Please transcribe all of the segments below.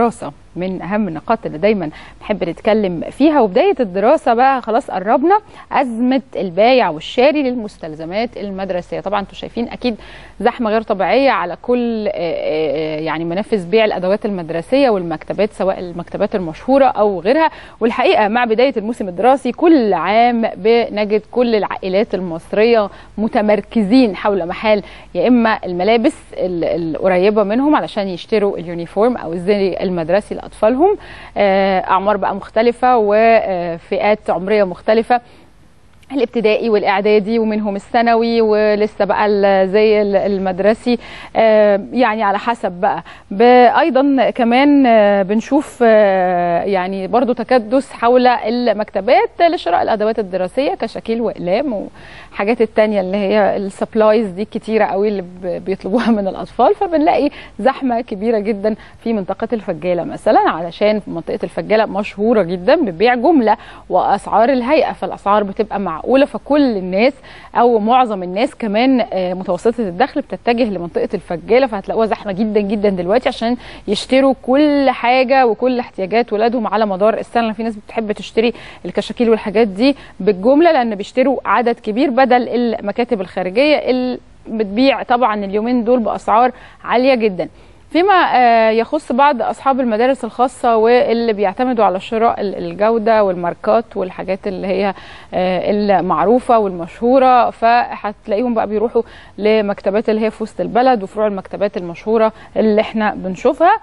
دراسة من أهم النقاط اللي دايما بنحب نتكلم فيها وبداية الدراسة بقى خلاص قربنا أزمة البايع والشاري للمستلزمات المدرسية طبعا انتم شايفين أكيد زحمة غير طبيعية على كل يعني منافذ بيع الأدوات المدرسية والمكتبات سواء المكتبات المشهورة أو غيرها والحقيقة مع بداية الموسم الدراسي كل عام بنجد كل العائلات المصرية متمركزين حول محل يا إما الملابس القريبة منهم علشان يشتروا اليونيفورم أو الزي المدرسي لاطفالهم اعمار بقى مختلفه وفئات عمريه مختلفه الابتدائي والاعدادي ومنهم الثانوي ولسه بقى زي المدرسي يعني على حسب بقى ايضا كمان بنشوف يعني برضو تكدس حول المكتبات لشراء الادوات الدراسيه كشكيل واقلام وحاجات التانية اللي هي السبلايز دي كتيره قوي اللي بيطلبوها من الاطفال فبنلاقي زحمه كبيره جدا في منطقه الفجاله مثلا علشان منطقه الفجاله مشهوره جدا ببيع جمله واسعار الهيئه فالاسعار بتبقى مع معقوله فكل الناس او معظم الناس كمان متوسطه الدخل بتتجه لمنطقه الفجاله فهتلاقوها زحمه جدا جدا دلوقتي عشان يشتروا كل حاجه وكل احتياجات ولادهم على مدار السنه في ناس بتحب تشتري الكشاكيل والحاجات دي بالجمله لان بيشتروا عدد كبير بدل المكاتب الخارجيه اللي بتبيع طبعا اليومين دول باسعار عاليه جدا فيما يخص بعض اصحاب المدارس الخاصه واللي بيعتمدوا على شراء الجوده والماركات والحاجات اللي هي المعروفه والمشهوره فهتلاقيهم بقى بيروحوا لمكتبات اللي هي في وسط البلد وفروع المكتبات المشهوره اللي احنا بنشوفها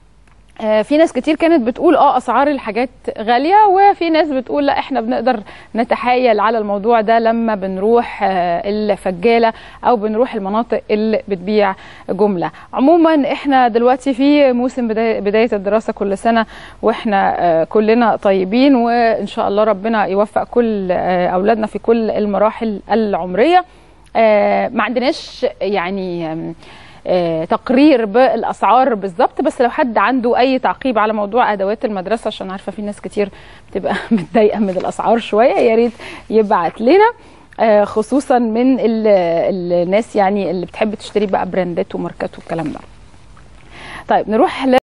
في ناس كتير كانت بتقول اه اسعار الحاجات غاليه وفي ناس بتقول لا احنا بنقدر نتحايل على الموضوع ده لما بنروح الفجاله او بنروح المناطق اللي بتبيع جمله عموما احنا دلوقتي في موسم بدايه الدراسه كل سنه واحنا كلنا طيبين وان شاء الله ربنا يوفق كل اولادنا في كل المراحل العمريه ما عندناش يعني آه تقرير بالاسعار بالظبط بس لو حد عنده اي تعقيب على موضوع ادوات المدرسه عشان عارفه في ناس كتير بتبقى متضايقه من الاسعار شويه يا ريت يبعت لنا آه خصوصا من الناس يعني اللي بتحب تشتري بقى براندات وماركات والكلام ده طيب نروح